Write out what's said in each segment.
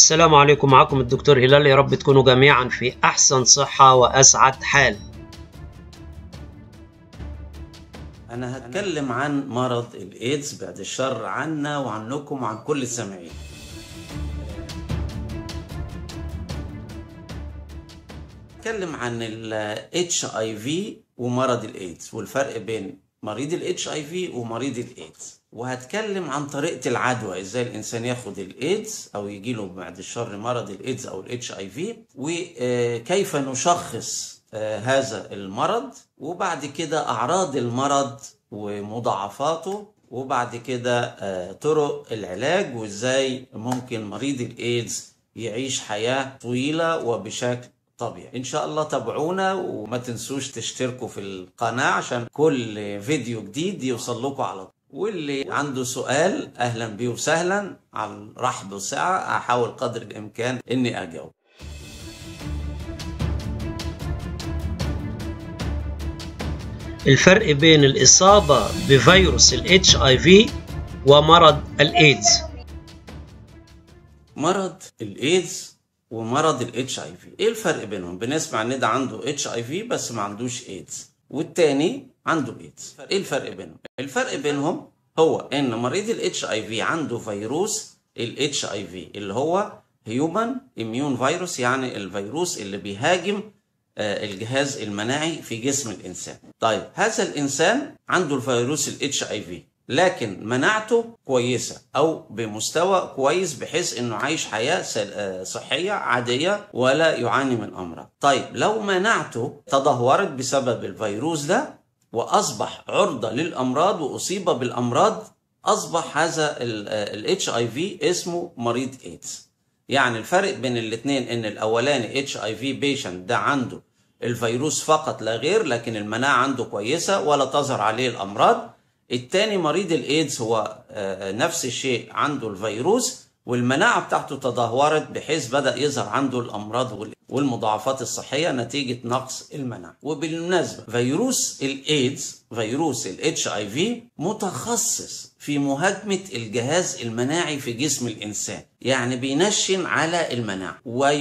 السلام عليكم معكم الدكتور هلال يا رب تكونوا جميعا في أحسن صحة وأسعد حال أنا هتكلم عن مرض الإيدز بعد الشر عنا وعنكم وعن كل السامعين هتكلم عن ال HIV ومرض الإيدز والفرق بين مريض ال HIV ومريض الإيدز وهتكلم عن طريقة العدوى ازاي الانسان ياخد الايدز او يجيله بعد الشر مرض الايدز او الاتش اي في وكيف نشخص هذا المرض وبعد كده اعراض المرض ومضاعفاته وبعد كده طرق العلاج وازاي ممكن مريض الايدز يعيش حياة طويلة وبشكل طبيعي ان شاء الله تابعونا وما تنسوش تشتركوا في القناة عشان كل فيديو جديد يوصل لكم على طول واللي عنده سؤال اهلا بيه وسهلا على رحب وسعه احاول قدر الامكان اني اجاوب الفرق بين الإصابة بفيروس ال HIV ومرض الإيدز مرض الايدز ومرض الاتش اي في ايه الفرق بينهم بنسمع ان ده عنده اتش اي في بس ما عندوش ايدز والتاني عنده ايدز ايه الفرق بينهم الفرق بينهم هو ان مريض الاتش اي في عنده فيروس الاتش اي في اللي هو هيومن اميون فيروس يعني الفيروس اللي بيهاجم الجهاز المناعي في جسم الانسان طيب هذا الانسان عنده الفيروس الاتش اي في لكن مناعته كويسة أو بمستوى كويس بحيث أنه عايش حياة صحية عادية ولا يعاني من أمراض طيب لو مناعته تدهورت بسبب الفيروس ده واصبح عرضه للامراض واصيب بالامراض اصبح هذا الاتش اي في اسمه مريض ايدز يعني الفرق بين الاثنين ان الاولاني اتش اي في بيشنت ده عنده الفيروس فقط لا غير لكن المناعه عنده كويسه ولا تظهر عليه الامراض الثاني مريض الايدز هو نفس الشيء عنده الفيروس والمناعه بتاعته تدهورت بحيث بدا يظهر عنده الامراض والمضاعفات الصحيه نتيجه نقص المناعه وبالمناسبه فيروس الايدز فيروس الاتش اي في متخصص في مهاجمه الجهاز المناعي في جسم الانسان يعني بينشن على المناعه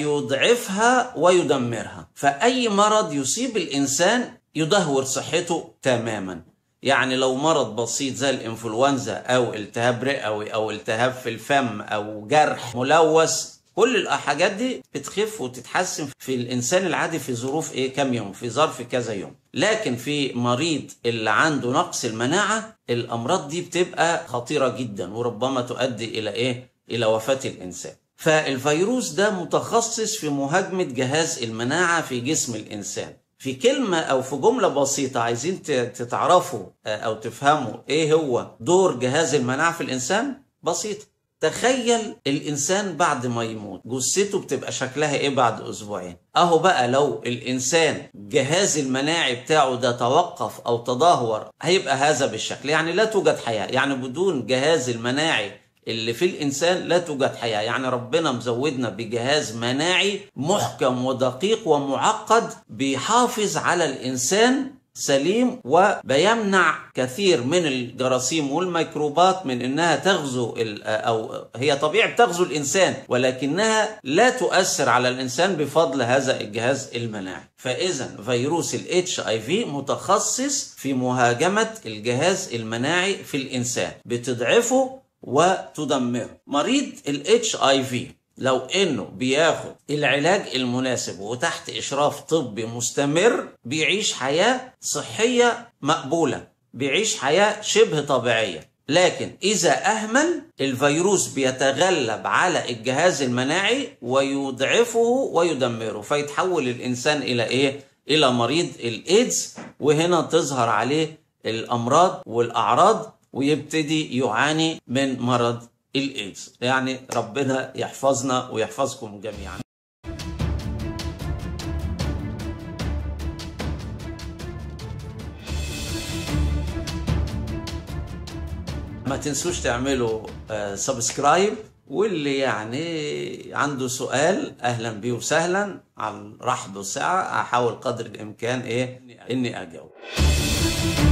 ويضعفها ويدمرها فاي مرض يصيب الانسان يدهور صحته تماما يعني لو مرض بسيط زي الانفلونزا او التهاب رئوي او التهاب في الفم او جرح ملوث كل الحاجات دي بتخف وتتحسن في الانسان العادي في ظروف ايه كام يوم في ظرف كذا يوم لكن في مريض اللي عنده نقص المناعه الامراض دي بتبقى خطيره جدا وربما تؤدي الى ايه الى وفاه الانسان فالفيروس ده متخصص في مهاجمه جهاز المناعه في جسم الانسان في كلمة أو في جملة بسيطة عايزين تتعرفوا أو تفهموا إيه هو دور جهاز المناعة في الإنسان بسيطة تخيل الإنسان بعد ما يموت جثته بتبقى شكلها إيه بعد أسبوعين أهو بقى لو الإنسان جهاز المناعي بتاعه ده توقف أو تدهور هيبقى هذا بالشكل يعني لا توجد حياة يعني بدون جهاز المناعي اللي في الانسان لا توجد حياه يعني ربنا مزودنا بجهاز مناعي محكم ودقيق ومعقد بيحافظ على الانسان سليم وبيمنع كثير من الجراثيم والميكروبات من انها تغزو او هي طبيعي بتغزو الانسان ولكنها لا تؤثر على الانسان بفضل هذا الجهاز المناعي فاذا فيروس الاتش اي في متخصص في مهاجمه الجهاز المناعي في الانسان بتضعفه وتدمره مريض الاتش اي في لو انه بياخد العلاج المناسب وتحت اشراف طبي مستمر بيعيش حياه صحيه مقبوله بيعيش حياه شبه طبيعيه لكن اذا اهمل الفيروس بيتغلب على الجهاز المناعي ويضعفه ويدمره فيتحول الانسان الى ايه الى مريض الايدز وهنا تظهر عليه الامراض والاعراض ويبتدي يعاني من مرض الايدز يعني ربنا يحفظنا ويحفظكم جميعا ما تنسوش تعملوا سبسكرايب واللي يعني عنده سؤال اهلا بيه وسهلا على رحب وسعه احاول قدر الامكان ايه اني اجاوب